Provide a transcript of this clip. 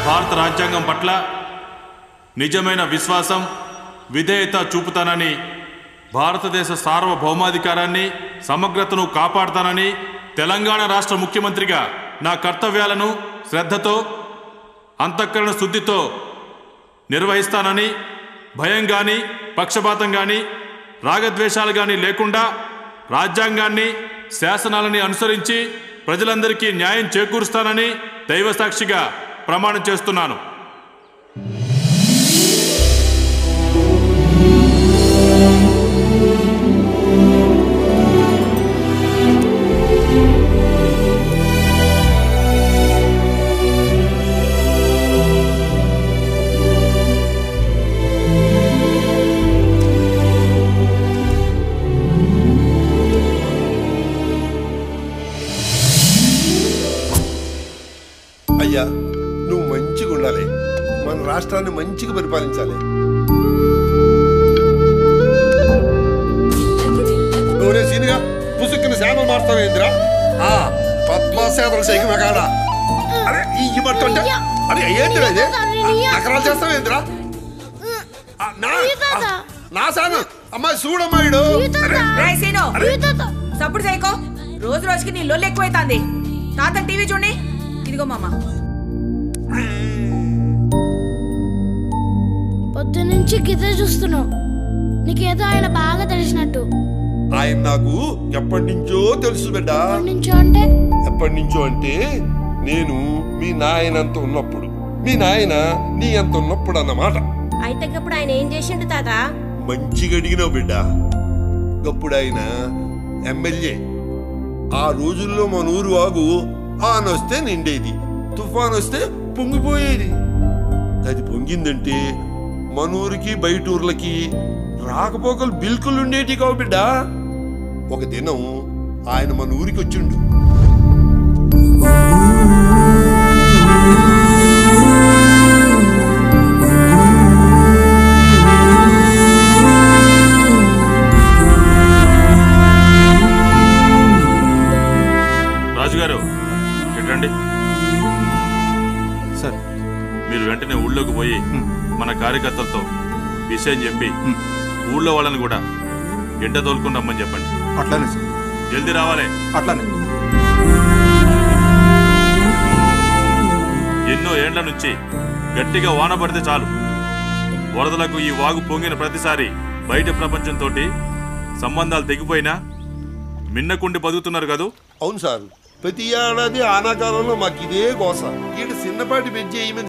భారత రాజ్యాంగం పట్ల నిజమైన విశ్వాసం విధేయత చూపుతానని భారతదేశ సార్వభౌమాధికారాన్ని సమగ్రతను కాపాడుతానని తెలంగాణ రాష్ట్ర ముఖ్యమంత్రిగా నా కర్తవ్యాలను శ్రద్ధతో అంతఃకరణ శుద్ధితో నిర్వహిస్తానని భయం కానీ పక్షపాతం కానీ రాగద్వేషాలు కానీ లేకుండా రాజ్యాంగాన్ని శాసనాలని అనుసరించి ప్రజలందరికీ న్యాయం చేకూరుస్తానని దైవసాక్షిగా ప్రమాణం చేస్తున్నాను అయ్యా నువ్వు మంచిగా ఉండాలి మన రాష్ట్రాన్ని మంచిగా పరిపాలించాలి నువ్వునే సీనిగా పుసుక్కుని శానం మారుతావేంద్రా ఆ పద్మాసేతలు చేయక మగాడ అరే ఈ ఇవ్వట్టుంటే అరే ఏంటిరా ఇది నకరాలు చేస్తావేంద్రా ఆ, నా ఆ, నా శానం అమ్మాయి చూడమ్మాయిడు రేయ్ సీను సప్పుడు చేయకో రోజు రోజుకి నీ లొల్లు ఎక్కువైతాంది తాత టీవీ చూడండి ఇదిగో మామ పొద్దు నుంచి గిదే చూస్తున్నావు నీకేదో ఆయన బాగా తెలిసినట్టు ఆయన నాకు ఎప్పటి నుంచో తెలుసు బిడ్డ ఎప్పటి నుంచో అంటే ఎప్పటి నుంచో అంటే నేను మీ నాయనంత ఉన్నప్పుడు మీ నాయన నీ అంత ఉన్నప్పుడు అన్నమాట అయితే ఇప్పుడు ఆయన ఏం చేసిండు తాత మంచిగా అడిగినావు బిడ్డ గప్పుడు ఆయన ఎమ్మెల్యే ఆ రోజుల్లో మన ఊరు వాగు ఆన్ వస్తే నిండేది తుఫాన్ వస్తే పొంగిపోయేది అది పొంగిందంటే మన ఊరికి బయట ఊర్లకి రాకపోకలు బిల్కులు ఉండేటి కావు బిడ్డ ఒక దినం ఆయన మన ఊరికి వచ్చిండు రాజుగారు ఇట్రండి సార్ మీరు వెంటనే ఊళ్ళోకి పోయి మన కార్యకర్తలతో విషయం చెప్పి ఊళ్ళో వాళ్ళని కూడా ఎండ తోలుకుని రమ్మని చెప్పండి అట్లానే సార్ జల్దీ రావాలి అట్లానే ఎన్నో ఏండ్ల నుంచి గట్టిగా వాన పడితే చాలు వరదలకు ఈ వాగు పొంగిన ప్రతిసారి బయట ప్రపంచంతో సంబంధాలు తెగిపోయినా మిన్నకుండి బతుకుతున్నారు కదూ అవును సార్ ప్రతి ఏడాది ఆనాకాలంలో మాకు ఇదే గోస ఈడ చిన్నపాటి పెంచి ఏమని